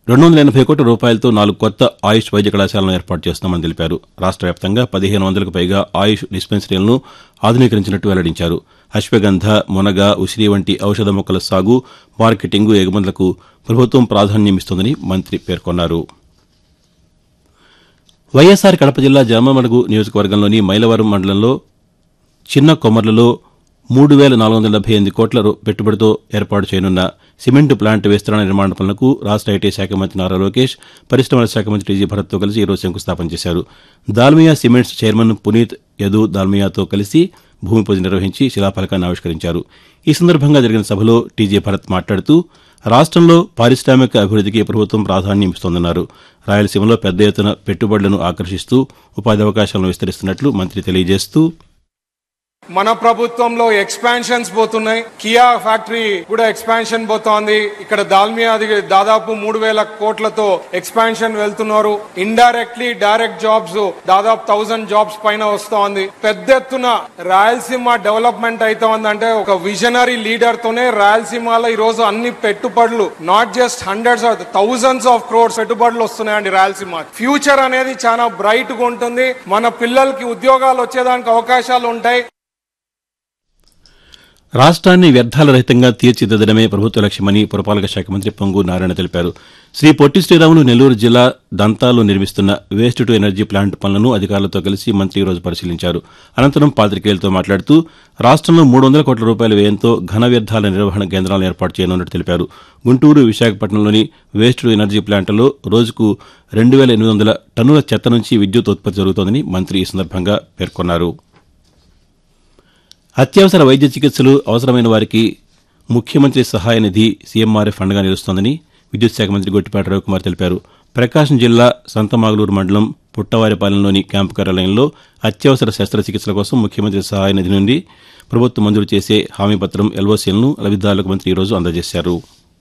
రెండు వందల ఎనభై కోట్ల రూపాయలతో నాలుగు కొత్త ఆయుష్ వైద్య కళాశాలను ఏర్పాటు చేస్తామని తెలిపారు రాష్ట్ర వ్యాప్తంగా పదిహేను వందలకు పైగా ఆయుష్ డిస్పెన్సరీలను ఆధునీకరించినట్టు వెల్లడించారు అశ్వగంధ మునగ ఉసిరి వంటి ఔషధ మొక్కల సాగు మార్కెటింగు ఎగుమతులకు ప్రభుత్వం ప్రాధాన్యమిస్తోందని మంత్రి పేర్కొన్నారు వైఎస్సార్ కడప జిల్లా జమ్మమడుగు నియోజకవర్గంలోని మైలవరం మండలంలో చిన్న కొమ్మర్లలో మూడు వేల నాలుగు వందల డెబ్బై ఎనిమిది కోట్ల రూ- పెట్టుబడితో ఏర్పాటు చేయనున్న సిమెంట్ ప్లాంట్ విస్తరణ నిర్మాణ పనులకు రాష్ట్ర ఐటీ శాఖ మంత్రి నారా లోకేష్ పరిశ్రమల శాఖ మంత్రి టీజీ భరత్తో కలిసి ఈరోజు శంకుస్థాపన చేశారు దాల్మియా సిమెంట్స్ చైర్మన్ పునీత్ యదు దాల్మియాతో కలిసి భూమి పూజ నిర్వహించి శిలాఫలకాన్ని ఆవిష్కరించారు ఈ సందర్భంగా జరిగిన సభలో టీజీ భరత్ మాట్లాడుతూ రాష్ట్రంలో పారిశ్రామిక అభివృద్ధికి ప్రభుత్వం ప్రాధాన్యం ఇస్తోందన్నారు రాయలసీమలో పెద్ద ఎత్తున పెట్టుబడులను ఆకర్షిస్తూ ఉపాధి అవకాశాలను విస్తరిస్తున్నట్లు మంత్రి తెలియజేస్తూ మన ప్రభుత్వంలో ఎక్స్పాన్షన్స్ పోతున్నాయి కియా ఫ్యాక్టరీ కూడా ఎక్స్పాన్షన్ పోతోంది ఇక్కడ దాల్మియా అది దాదాపు మూడు వేల కోట్లతో ఎక్స్పాన్షన్ వెళ్తున్నారు ఇండైరెక్ట్లీ డైరెక్ట్ జాబ్స్ దాదాపు థౌసండ్ జాబ్స్ పైన వస్తోంది పెద్ద ఎత్తున రాయలసీమ డెవలప్మెంట్ అవుతోంది అంటే ఒక విజనరీ లీడర్ తోనే రాయలసీమలో ఈ రోజు అన్ని పెట్టుబడులు not just hundreds of thousands of crores పెట్టుబడులు వస్తున్నాయండి రాయలసీమ ఫ్యూచర్ అనేది చాలా బ్రైట్ గా ఉంటుంది మన పిల్లలకి ఉద్యోగాలు వచ్చేదానికి అవకాశాలు ఉంటాయి రాష్ట్రాన్ని వ్యర్థాల రహితంగా తీర్చిదిద్దడమే ప్రభుత్వ లక్ష్యమని పురపాలక శాఖ మంత్రి పొంగు నారాయణ తెలిపారు శ్రీ పొట్టి శ్రీరాములు నెల్లూరు జిల్లా దంతాలో నిర్మిస్తున్న వేస్ట్ టు ఎనర్జీ ప్లాంట్ పనులను అధికారులతో కలిసి మంత్రి ఈరోజు పరిశీలించారు అనంతరం పాతికేయులతో మాట్లాడుతూ రాష్ట్రంలో మూడు వందల కోట్ల రూపాయల వ్యయంతో ఘన వ్యర్థాల నిర్వహణ కేంద్రాలను ఏర్పాటు చేయనున్నట్టు తెలిపారు గుంటూరు విశాఖపట్నంలోని వేస్ట్ టు ఎనర్జీ ప్లాంట్లలో రోజుకు రెండు వేల ఎనిమిది వందల టన్నుల చెత్త నుంచి విద్యుత్ ఉత్పత్తి జరుగుతోందని మంత్రి ఈ సందర్భంగా పేర్కొన్నారు అత్యవసర వైద్య చికిత్సలు అవసరమైన వారికి ముఖ్యమంత్రి సహాయ నిధి సీఎంఆర్ఎఫ్ ఫండ్గా నిలుస్తోందని విద్యుత్ శాఖ మంత్రి గొట్టిపాటి రవికుమార్ తెలిపారు ప్రకాశం జిల్లా సంతమాగులూరు మండలం పుట్టవారిపాలెంలోని క్యాంపు కార్యాలయంలో అత్యవసర శస్త్రచికిత్సల కోసం ముఖ్యమంత్రి సహాయ నిధి నుండి ప్రభుత్వం మంజూరు చేసే హామీ పత్రం ఎల్ఓసీలను లబ్దిదారులకు మంత్రి ఈరోజు అందజేశారు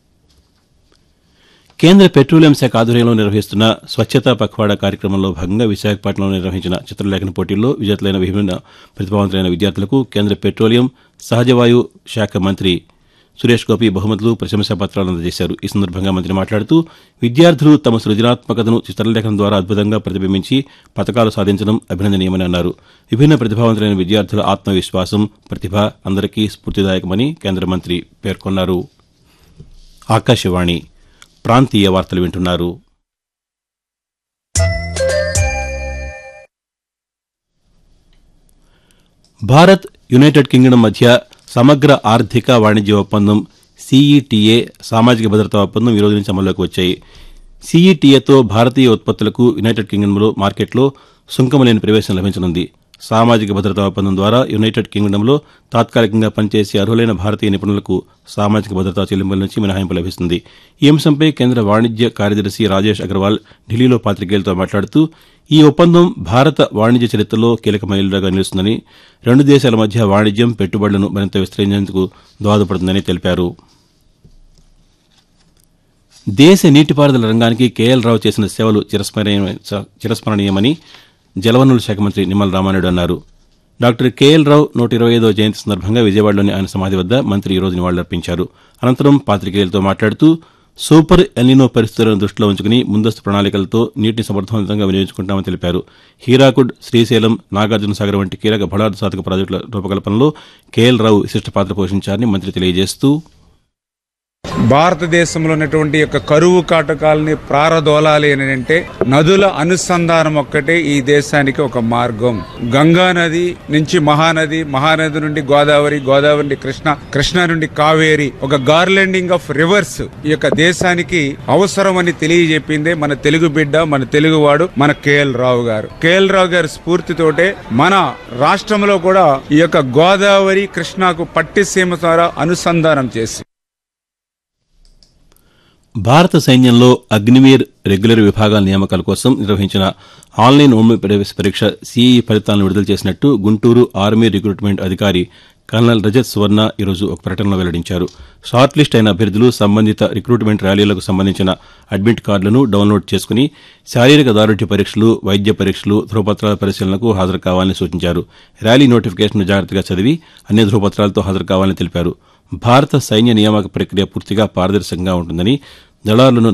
కేంద్ర పెట్రోలియం శాఖ ఆధ్వర్యంలో నిర్వహిస్తున్న స్వచ్ఛతా పఖ్వాడా కార్యక్రమంలో భాగంగా విశాఖపట్నంలో నిర్వహించిన చిత్రలేఖన పోటీల్లో విజేతలైన విభిన్న ప్రతిభావంతులైన విద్యార్థులకు కేంద్ర పెట్రోలియం సహజవాయు శాఖ మంత్రి సురేష్ గోపి బహుమతులు ప్రశంసా పత్రాలు అందజేశారు ఈ సందర్భంగా మంత్రి మాట్లాడుతూ విద్యార్థులు తమ సృజనాత్మకతను చిత్రలేఖనం ద్వారా అద్భుతంగా ప్రతిబింబించి పథకాలు సాధించడం అభినందనీయమని అన్నారు విభిన్న ప్రతిభావంతులైన విద్యార్థుల ఆత్మవిశ్వాసం ప్రతిభ అందరికీ స్ఫూర్తిదాయకమని కేంద్ర మంత్రి పేర్కొన్నారు ఆకాశవాణి ప్రాంతీయ వార్తలు వింటున్నారు భారత్ యునైటెడ్ కింగ్డమ్ మధ్య సమగ్ర ఆర్థిక వాణిజ్య ఒప్పందం సీఈటీఏ సామాజిక భద్రతా ఒప్పందం ఈ రోజు నుంచి అమల్లోకి వచ్చాయి సీఈటీఏతో భారతీయ ఉత్పత్తులకు యునైటెడ్ కింగ్డమ్లో మార్కెట్లో సుంకం లేని ప్రవేశం లభించనుంది సామాజిక భద్రతా ఒప్పందం ద్వారా యునైటెడ్ కింగ్డమ్లో తాత్కాలికంగా పనిచేసే అర్హులైన భారతీయ నిపుణులకు సామాజిక భద్రతా చెల్లింపుల నుంచి మినహాయింపు లభిస్తుంది ఈ అంశంపై కేంద్ర వాణిజ్య కార్యదర్శి రాజేష్ అగర్వాల్ ఢిల్లీలో పాతికేయులతో మాట్లాడుతూ ఈ ఒప్పందం భారత వాణిజ్య చరిత్రలో కీలక మైలురాగా నిలుస్తుందని రెండు దేశాల మధ్య వాణిజ్యం పెట్టుబడులను మరింత విస్తరించేందుకు దోహదపడుతుందని తెలిపారు దేశ నీటిపారుదల రంగానికి కేఎల్ రావు చేసిన సేవలు చిరస్మరణీయ- చిరస్మరణీయమని జలవనరుల శాఖ మంత్రి నిమ్మల రామానాయుడు అన్నారు డాక్టర్ కేఎల్ రావు నూట ఇరవై ఐదో జయంతి సందర్భంగా విజయవాడలోని ఆయన సమాధి వద్ద మంత్రి ఈ రోజు నివాళులర్పించారు అనంతరం పాతికేయులతో మాట్లాడుతూ సూపర్ ఎల్నినో పరిస్థితులను దృష్టిలో ఉంచుకుని ముందస్తు ప్రణాళికలతో నీటిని సమర్థవంతంగా వినియోగించుకుంటామని తెలిపారు హీరాకుడ్ శ్రీశైలం నాగార్జున సాగర్ వంటి కీలక బలార్థ సాధక ప్రాజెక్టుల రూపకల్పనలో కేఎల్ రావు విశిష్ట పాత్ర పోషించారని మంత్రి తెలియజేస్తూ భారతదేశంలో ఉన్నటువంటి యొక్క కరువు కాటకాలని ప్రారదోలాలి అని అంటే నదుల అనుసంధానం ఒక్కటే ఈ దేశానికి ఒక మార్గం గంగా నది నుంచి మహానది మహానది నుండి గోదావరి గోదావరి నుండి కృష్ణ కృష్ణ నుండి కావేరి ఒక గార్లెండింగ్ ఆఫ్ రివర్స్ ఈ యొక్క దేశానికి అవసరం అని తెలియజెప్పిందే మన తెలుగు బిడ్డ మన తెలుగువాడు మన కేఎల్ రావు గారు కేఎల్ రావు గారి స్ఫూర్తితోటే మన రాష్ట్రంలో కూడా ఈ యొక్క గోదావరి కృష్ణకు పట్టిసీమ ద్వారా అనుసంధానం చేసి భారత సైన్యంలో అగ్నివీర్ రెగ్యులర్ విభాగాల నియామకాల కోసం నిర్వహించిన ఆన్లైన్ ఉమ్మి ప్రవేశ పరీక్ష సీఈ ఫలితాలను విడుదల చేసినట్టు గుంటూరు ఆర్మీ రిక్రూట్మెంట్ అధికారి కల్నల్ రజత్ సువర్ణ ఈరోజు ఒక ప్రకటనలో వెల్లడించారు షార్ట్ లిస్ట్ అయిన అభ్యర్థులు సంబంధిత రిక్రూట్మెంట్ ర్యాలీలకు సంబంధించిన అడ్మిట్ కార్డులను డౌన్లోడ్ చేసుకుని శారీరక దారుఢ్య పరీక్షలు వైద్య పరీక్షలు ధృవపత్రాల పరిశీలనకు హాజరు కావాలని సూచించారు ర్యాలీ నోటిఫికేషన్ జాగ్రత్తగా చదివి అన్ని ధృవపత్రాలతో హాజరు కావాలని తెలిపారు భారత సైన్య నియామక ప్రక్రియ పూర్తిగా పారదర్శకంగా ఉంటుందని దళారులను